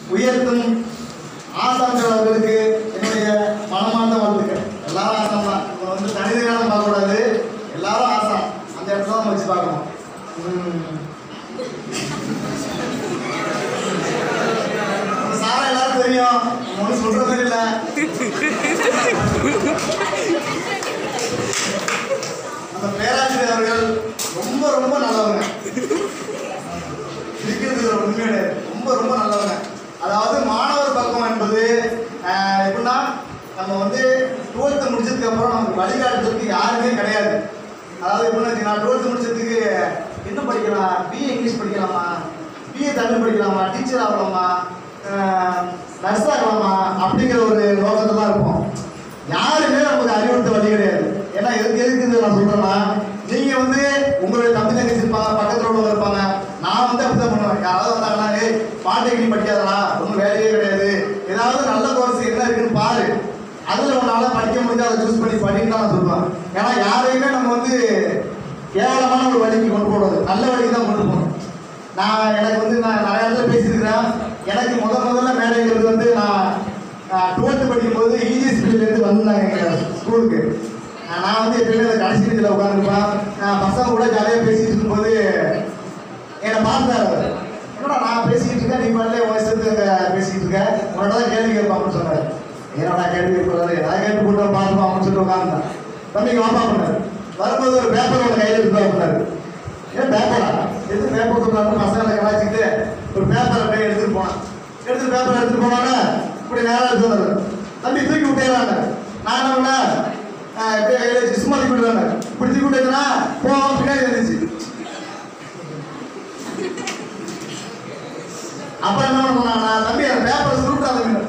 உயர்த்தும் ஆசான்கள் அவர்களுக்கு என்னுடைய மனமார்ந்த வாழ்த்துக்கள் எல்லாரும் ஆசான் தான் இவங்க வந்து தனிதையான பார்க்கக்கூடாது எல்லாரும் ஆசான் அந்த இடத்துல தான் வச்சு பார்க்கணும் உம். அந்த சாரை எல்லாரும் தெரியும் ஒன்றும் சொல்றது இல்லை அந்த பேராசிரியர் அவர்கள் ரொம்ப ரொம்ப நல்லவங்க இருக்கிறது உண்மை கிடையாது ரொம்ப ரொம்ப நல்லவங்க அதாவது மாணவர் பக்கம் என்பது ஆஹ், எப்படின்னா நம்ம வந்து டுவெல்த்து முடிச்சதுக்கு அப்புறம் நமக்கு வழிகாட்டுறதுக்கு யாருமே கிடையாது அதாவது எப்படின்னா நான் டுவெல்த்து முடிச்சதுக்கு என்ன படிக்கலாம் பிஏ இங்கிலீஷ் படிக்கலாமா பிஏ தமிழ் படிக்கலாமா டீச்சர் ஆகலாமா நர்ஸ் ஆகலாமா அப்படிங்கிற ஒரு நோக்கத்தில் தான் இருப்போம் யாருமே நமக்கு அறிவுறுத்த வழி கிடையாது ஏன்னா எதுக்கு எதுக்கு இதை நான் சொல்றேன்னா நீங்க வந்து உங்களுடைய தம்பி தங்கச்சி இருப்பாங்க பக்கத்துல உள்ளவங்க இருப்பாங்க நான் வந்து அப்படிதான் பண்ணுவேன் யாராவது வந்தாங்கன்னா ஏய் பாலிடெக்னிக் படிக்காதடா ஒன்றும் வேலையே கிடையாது ஏதாவது நல்ல கோர்ஸ் என்ன இருக்குன்னு பாரு அதுல உன்னால படிக்க முடிஞ்சா அதை சூஸ் பண்ணி படின்னு தான் நான் சொல்லுவேன் ஏன்னா யாரையுமே நம்ம வந்து கேவலமான ஒரு வழிக்கு கொண்டு போறது நல்ல வழிக்கு தான் கொண்டு போகணும் நான் எனக்கு வந்து நான் நிறைய இடத்துல பேசியிருக்கிறேன் எனக்கு முத முதல்ல மேடைங்கிறது வந்து நான் டுவெல்த்து படிக்கும்போது இஜிஎஸ் இருந்து வந்திருந்தாங்க எங்கள் ஸ்கூலுக்கு ஆஹ் நான் வந்து எப்பயுமே அந்த கடைசி இதில் உட்காந்துருப்பேன் நான் பசங்க கூட ஜாலியாக பேசிட்டு இருக்கும்போது என்னை பார்த்தாரு அவர். என்னடா நான் பேசிக்கிட்டு இருக்கேன் நீ பண்ணல வயசுக்கு பேசிக்கிட்டு இருக்க உன்னோட தான் கேள்வி கேட்போம் அப்படின்னு சொன்னாரு என்னடா கேள்வி கேட்கக்கூடாது ஏதாவது கேட்டு போட்டு பார்த்துப்போம் அப்படின்னு சொல்லிட்டு உட்காந்துருந்தேன் தம்பிக்கு வாப்பா பண்ணாரு வரும்போது ஒரு பேப்பர் ஒன்று கையில் எடுத்து அப்படின்னாரு ஏன் பேப்பரா எது பேப்பர் கொடுத்தாலும் பசங்களை கலாச்சிக்கிட்டு ஒரு பேப்பர் அப்படியே எடுத்துட்டு போனான் எடுத்துட்டு பேப்பர் எடுத்துட்டு போனானே இப்படி நேரம் எடுத்து வந்தாரு தம்பி தூக்கி விட்டேறாங்க நான் என்ன பண்ணேன் ஆஹ் இப்படியே கையில வச்சு சும்மா தூக்கி விட்டுறாங்க இப்படி தூக்கி விட்டேன்னா போவோம் பின்னாடி வந்துச்சு அப்புறம் என்ன பண்ணா தம்பி அந்த பேப்பர் சுருட்டாங்க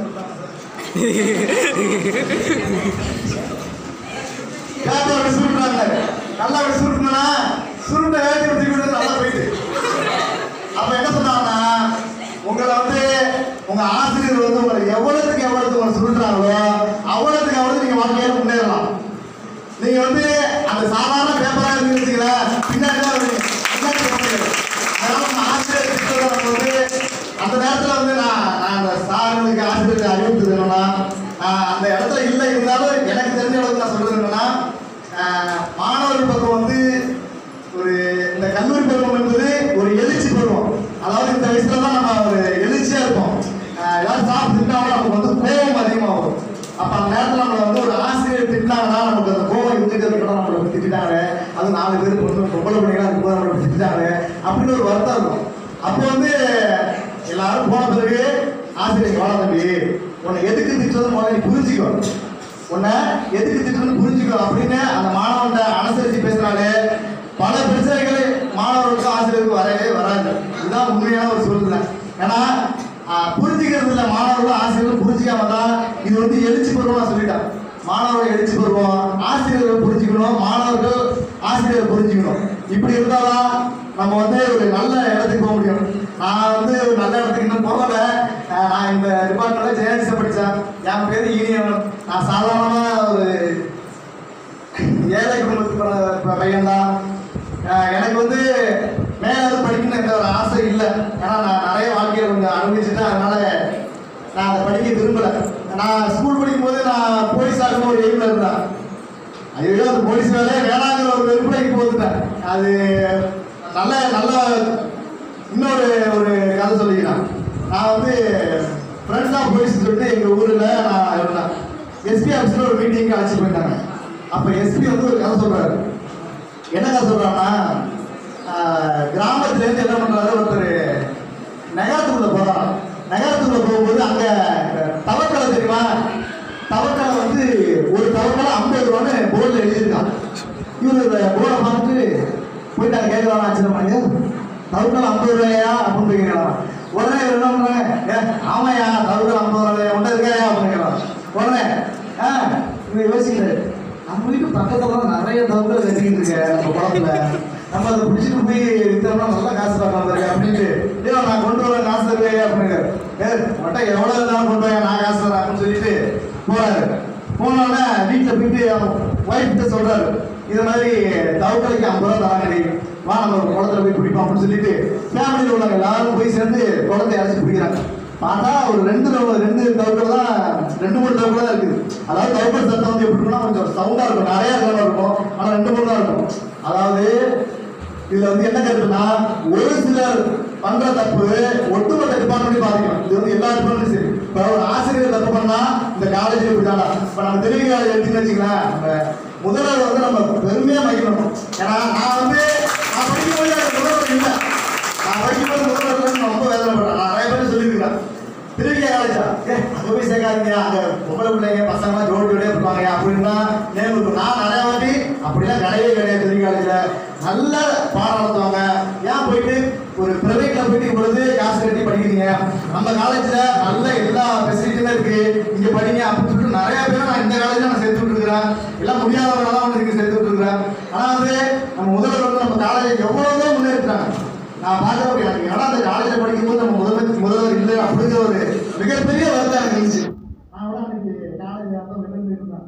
பேப்பர் அப்படி சுருட்டுறாங்க நல்லா அப்படி சுருட்டுனா சுருட்ட வேலை தூக்கி விட்டு நல்லா போயிட்டு அப்ப என்ன சொன்னாங்கன்னா உங்களை வந்து உங்க ஆசிரியர் வந்து உங்களை எவ்வளவுக்கு எவ்வளவுக்கு உங்களை சுருட்டுறாங்களோ அவ்வளவுக்கு அவ்வளவு நீங்க வாழ்க்கையில முன்னேறலாம் நீங்க வந்து அந்த சாதாரண பேப்பரா இருந்துச்சுங்களா பின்னாடி தான் வருவீங்க. பின்னாடி போக முடியாது. அதனால நம்ம ஆசிரியர் திட்டுறத நம்ம வந்து அந்த நேரத்துல வந்து நான் நான் அந்த சார்களுக்கு ஆசிரியருக்கு அறிவுறுத்தது என்னன்னா ஆஹ் அந்த இடத்துல இல்லை இருந்தாலும் எனக்கு தெரிஞ்ச அளவுக்கு நான் சொல்றது என்னன்னா ஆஹ் மாணவர்கள் பக்கம் வந்து ஒரு இந்த கல்லூரி பருவம் என்பது ஒரு எழுச்சி பருவம் அதாவது இந்த வயசுல தான் நம்ம ஒரு எழுச்சியா இருப்போம் ஆஹ் ஏதாவது சாப்பிட்டு திட்டாலும் நமக்கு வந்து கோபம் அதிகமாகும் அப்ப அந்த நேரத்துல நம்மள வந்து ஒரு ஆசிரியர் திட்டினாங்கன்னா நமக்கு அந்த கோபம் இருந்துட்டு இருக்கணும் நம்மளை திட்டாங்க அது நாலு பேருக்கு வந்து பொம்பளை பிள்ளைங்களா இருக்கும்போது நம்மளை திட்டாங்க அப்படின்னு ஒரு வருத்தம் இருக்கும் அப்போ வந்து எல்லாரும் போன பிறகு ஆசிரியர் வாழ தம்பி உன்னை எதுக்கு திட்டுறது முதல்ல நீ புரிஞ்சுக்கோ உன்னை எதுக்கு திட்டுறது புரிஞ்சுக்கோ அப்படின்னு அந்த மாணவன்கிட்ட அனுசரிச்சு பேசுறாலே பல பிரச்சனைகள் மாணவர்களுக்கும் ஆசிரியருக்கும் வரவே வராது இதுதான் உண்மையான ஒரு சூழ்நிலை ஏன்னா ஆஹ், புரிஞ்சுக்கிறது இல்லை மாணவர்களும் ஆசிரியர்களும் புரிஞ்சுக்காம தான் இது வந்து எழுச்சி பருவம் நான் சொல்லிட்டேன் மாணவர்கள் எழுச்சி பருவம் ஆசிரியர்கள் புரிஞ்சுக்கணும் மாணவர்கள் ஆசிரியர் புரிஞ்சுக்கணும் இப்படி இருந்தாதான் நம்ம வந்து ஒரு நல்ல இடத்துக்கு போக முடியும் நான் வந்து ஒரு நல்ல இடத்துக்கு இன்னும் போகல ஆஹ், நான் இந்த டிபார்ட்மெண்ட்ல ஜெயலலிதா படித்தேன் என் பேர் ஈனியவன் நான் சாதாரணமான ஒரு ஏழை குடும்பத்து பையன் தான் எனக்கு வந்து மேலே படிக்கணும் எந்த ஒரு ஆசை இல்லை ஏன்னா நான் நிறைய வாழ்க்கையில் கொஞ்சம் அனுபவிச்சுட்டேன் அதனால நான் அதை படிக்க விரும்பலை நான் ஸ்கூல் படிக்கும்போது நான் போலீஸ் ஆகணும் ஒரு எய்மில் இருந்தேன் ஐயோ அந்த போலீஸ் வேலையே வேணாங்கிற ஒரு வெறுப்புல இப்போ வந்துட்டேன் அது நல்ல நல்ல இன்னொரு ஒரு கதை சொல்லிக்கிறேன் நான் வந்து ஃப்ரெண்ட்ஸ் ஆஃப் போலீஸ் சொல்லிட்டு எங்கள் ஊரில் நான் இருந்தேன் எஸ்பி ஆஃபீஸில் ஒரு மீட்டிங்க்கு அழைச்சி போயிட்டாங்க அப்போ எஸ்பி வந்து ஒரு கதை சொல்கிறாரு என்ன கதை சொல்கிறான்னா கிராமத்துலேருந்து என்ன பண்ணுறாரு ஒருத்தர் நகரத்துக்குள்ளே போகிறான் நகரத்துக்குள்ளே போகும்போது அங்கே தவக்கலை தெரியுமா தவக்கலை வந்து ஒரு தவக்கலை ஐம்பது ரூபான்னு போர்டில் எழுதியிருக்கான் இவர் இந்த போர்டை பார்த்துட்டு போயிட்டாங்க கேட்கலாம் ஆச்சரியமாங்க தவக்கலை ஐம்பது ரூபாயா அப்படின்னு போய் கேட்கலாம் உடனே இவர் என்ன பண்ணுறாங்க ஏ ஆமாயா தவக்கலை ஐம்பது ரூபாயா உண்டை இருக்காயா அப்படின்னு கேட்கலாம் உடனே ஆ இவர் யோசிக்கிறாரு நம்ம வீட்டு பக்கத்துல தான் நிறைய தவறுகள் கட்டிக்கிட்டு இருக்க நம்ம குளத்துல நம்ம அதை பிடிச்சிட்டு போய் வித்தோம்னா நல்லா காசு பார்க்கலாம் பாருங்க அப்படின்ட்டு ஏ நான் கொண்டு வர காசு தருவேன் அப்படின்னு ஏ மட்டும் எவ்வளவு இருந்தாலும் கொண்டு போய் நான் காசு தரேன் அப்படின்னு சொல்லிட்டு போறாரு போனோடனே வீட்டில் போயிட்டு ஒய்ஃப் கிட்ட சொல்றாரு இது மாதிரி தவக்கலைக்கு ஐம்பது ரூபா தராங்க நீ வா நம்ம ஒரு குளத்துல போய் பிடிப்போம் அப்படின்னு சொல்லிட்டு ஃபேமிலியில் உள்ளவங்க எல்லாரும் போய் சேர்ந்து குளத்தை இறச்சி பிடிக்கிறாங்க பார்த்தா ஒரு ரெண்டு தவ- ரெண்டு தவக்கள் தான் ரெண்டு மூணு தவக்கள் தான் இருக்குது அதாவது தவக்கள் சத்தம் வந்து எப்படி இருக்கும்னா கொஞ்சம் சவுண்டா இருக்கும் நிறைய சவுண்டா இருக்கும் ஆனா ரெண்டு மூணு தான் இருக்கும் அதாவது இதுல வந்து என்ன கருத்துனா ஒரு சிலர் பண்ற தப்பு ஒட்டுமொத்த டிபார்ட்மெண்ட் பாதிக்கும் இது வந்து எல்லா டிபார்ட்மெண்ட்டும் சரி இப்போ ஒரு ஆசிரியர் தப்பு பண்ணா இந்த காலேஜ் இப்படிதானா இப்போ நம்ம தெலுங்கு காலேஜ் எடுத்துன்னு வச்சுக்கலாம் நம்ம முதல்வர் வந்து நம்ம பெருமையா மகிழணும் ஏன்னா நான் வந்து நான் படிக்கும்போது எனக்கு முதல்வர் இல்லை நான் படிக்கும்போது முதல்வர் இல்லைன்னு நான் ரொம்ப வேதனைப்படுறேன் நான் நிறைய பேர் சொல்லியிருக்கிறேன் திருவிழா காலேஜா ஏ அங்கே போய் சேர்க்காதீங்க அங்கே பொம்பளை பிள்ளைங்க பசங்க ஜோடி ஜோடியாக இருப்பாங்க அப்படின்னா நேம் இருக்கும் நான் நிறைய வாட்டி அப்படிலாம் கிடையவே கிடையாது திருவிழா காலேஜில் நல்ல பாடம் நடத்துவாங்க ஏன் போயிட்டு ஒரு பிரைவேட்ல போயிட்டு இவ்வளவு காசு கட்டி படிக்கிறீங்க நம்ம காலேஜ்ல நல்ல எல்லா ஃபெசிலிட்டியும் இருக்கு இங்க படிங்க அப்படின்னு சொல்லிட்டு நிறைய பேர் நான் இந்த காலேஜ்ல நான் சேர்த்து விட்டுருக்கிறேன் எல்லாம் முடியாதவங்க தான் வந்து இங்க சேர்த்து விட்டுருக்கிறேன் ஆனா வந்து நம்ம முதல்வர் வந்து நம்ம காலேஜ் எவ்வளவோ முன்னேற்றாங்க நான் பார்க்குறப்ப எனக்கு ஏன்னா அந்த காலேஜில் படிக்கும்போது நம்ம முதல்வர் முதல்வர் இல்லை அப்படிங்கிற ஒரு மிகப்பெரிய வருத்தம் எனக்கு இருந்துச்சு நான் கூட அன்னைக்கு காலேஜ் வந்து வெளில இருந்தேன்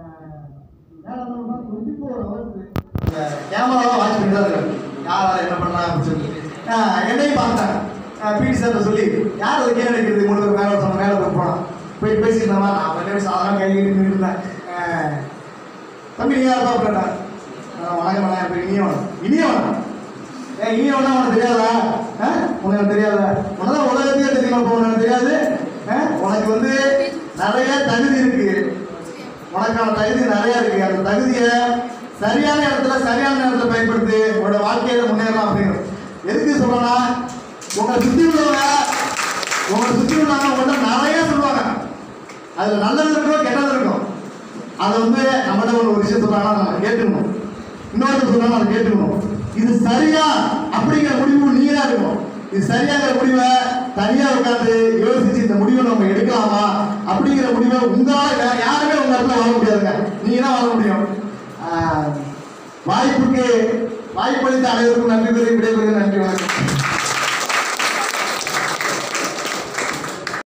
மேலே டுவெண்ட்டி ஃபோர் ஹவர்ஸ் கேமராவை வாட்ச் பண்ணி தான் இருக்காரு யார் யார் என்ன பண்ணலாம் அப்படின்னு சொல்லி ஆஹ் என்னையும் பார்த்தேன் பிடி சார்ட்ட சொல்லி யார் அதை கீழே நிற்கிறது மூணு பேர் மேலே ஒருத்தவங்க மேலே போய் போனான் போய் பேசிட்டு இருந்தேன் நான் அவன் சாதாரண கை நின்று இருந்தேன் ஆஹ் தம்பி நீ யார் பாப்பா வணக்கம் வணக்கம் பேர் இனியவன் இனியவன் ஏன் இனியவனா உனக்கு தெரியாதா ஆ? உனக்கு தெரியாதா உனதான் உலகத்தையே தெரியுமா இப்போ உனக்கு தெரியாது ஆ? உனக்கு வந்து நிறைய தகுதி இருக்கு உனக்கான தகுதி நிறைய இருக்கு அந்த தகுதியை சரியான இடத்துல சரியான நேரத்துல பயன்படுத்தி உன்னோட வாழ்க்கையில முன்னேறலாம் அப்படின்னு எதுக்கு சொல்றேன்னா உங்களை சுத்தி உள்ளவங்க உங்களை சுத்தி உள்ளவங்க உங்கள்ட்ட நிறைய சொல்லுவாங்க அதுல நல்லது இருக்கும் கெட்டது இருக்கும் அதை வந்து நம்மகிட்ட ஒரு விஷயம் சொல்றாங்கன்னா அதை நம்ம கேட்டுக்கணும் இன்னொருத்தர் சொல்றாங்க அதை கேட்டுக்கணும் இது சரியா அப்படிங்கிற முடிவு நீங்க தான் இருக்கணும் இது சரியாங்கிற முடிவை தனியா உட்கார்ந்து யோசிச்சு இந்த முடிவை நம்ம எடுக்கலாமா அப்படிங்கிற முடிவை உங்களால வேற யாருமே உங்க இடத்துல வாழ முடியாதுங்க நீங்க தான் வாழ முடியும் ஆஹ், வாய்ப்புக்கு வாய்ப்பளித்த அனைவருக்கும் நன்றி கூறி விடைபெறுகிறேன் நன்றி வணக்கம்